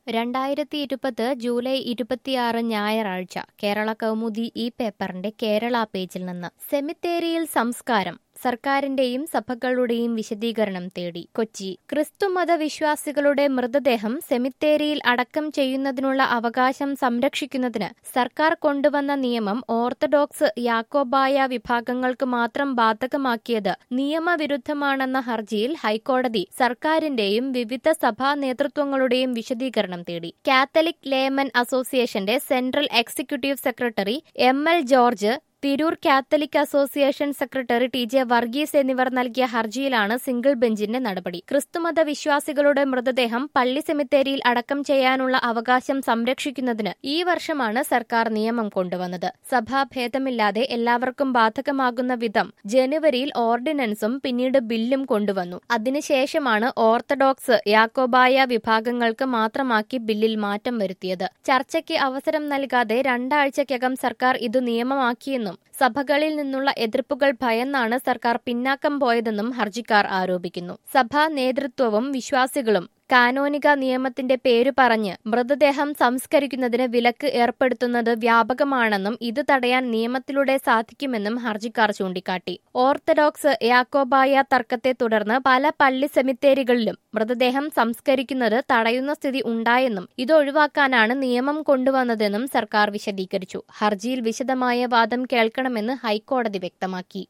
രണ്ടായിരത്തി ഇരുപത് ജൂലൈ ഇരുപത്തിയാറ് ഞായറാഴ്ച കേരള കൗമുദി ഈ പേപ്പറിന്റെ കേരള പേജിൽ നിന്ന് സെമിത്തേരിയിൽ സംസ്കാരം സർക്കാരിന്റെയും സഭകളുടെയും വിശദീകരണം തേടി കൊച്ചി ക്രിസ്തുമത വിശ്വാസികളുടെ മൃതദേഹം സെമിത്തേരിയിൽ അടക്കം ചെയ്യുന്നതിനുള്ള അവകാശം സംരക്ഷിക്കുന്നതിന് സർക്കാർ കൊണ്ടുവന്ന നിയമം ഓർത്തഡോക്സ് യാക്കോബായ വിഭാഗങ്ങൾക്ക് മാത്രം ബാധകമാക്കിയത് നിയമവിരുദ്ധമാണെന്ന ഹർജിയിൽ ഹൈക്കോടതി സർക്കാരിന്റെയും വിവിധ സഭാ നേതൃത്വങ്ങളുടെയും വിശദീകരണം തേടി Catholic laymen association central executive secretary M L George Tirur Catholic association secretary T J Varghese എന്നിവർ നൽകിയ ഹർജിയിലാണ് സിംഗിൾ ബെഞ്ചിന്റെ നടപടി ക്രിസ്തുമത വിശ്വാസികളുടെ മൃതദേഹം പള്ളി സെമിത്തേരിയിൽ അടക്കം ചെയ്യാനുള്ള അവകാശം സംരക്ഷിക്കുന്നതിന് ഈ വർഷമാണ് സർക്കാർ നിയമം കൊണ്ടുവന്നത് സഭാഭേദമില്ലാതെ എല്ലാവർക്കും ബാധകമാകുന്ന വിധം ജനുവരിയിൽ ഓർഡിനൻസും പിന്നീട് ബില്ലും കൊണ്ടുവന്നു അതിനുശേഷമാണ് ഓർത്തഡോക്സ് യാക്കോബായ വിഭാഗങ്ങൾക്ക് മാത്രമാക്കി ബില്ലിൽ മാറ്റം വരുത്തിയത് ചർച്ചയ്ക്ക് അവസരം നൽകാതെ രണ്ടാഴ്ചയ്ക്കകം സർക്കാർ ഇത് നിയമമാക്കിയെന്നും സഭകളിൽ നിന്നുള്ള എതിർപ്പുകൾ ഭയന്നാണ് സർക്കാർ പിന്നാക്കം പോയതെന്നും ഹർജിക്കാർ ആരോപിക്കുന്നു സഭാ നേതൃത്വവും വിശ്വാസികളും കാനോനിക നിയമത്തിന്റെ പേര് പറഞ്ഞ് മൃതദേഹം സംസ്കരിക്കുന്നതിന് വിലക്ക് ഏർപ്പെടുത്തുന്നത് വ്യാപകമാണെന്നും ഇത് തടയാൻ നിയമത്തിലൂടെ സാധിക്കുമെന്നും ഹർജിക്കാർ ചൂണ്ടിക്കാട്ടി ഓർത്തഡോക്സ് യാക്കോബായ തർക്കത്തെ തുടർന്ന് പല പള്ളി സെമിത്തേരികളിലും മൃതദേഹം സംസ്കരിക്കുന്നത് തടയുന്ന സ്ഥിതി ഉണ്ടായെന്നും ഇത് ഒഴിവാക്കാനാണ് നിയമം കൊണ്ടുവന്നതെന്നും സർക്കാർ വിശദീകരിച്ചു ഹർജിയിൽ വിശദമായ വാദം കേൾക്കണമെന്ന് ഹൈക്കോടതി വ്യക്തമാക്കി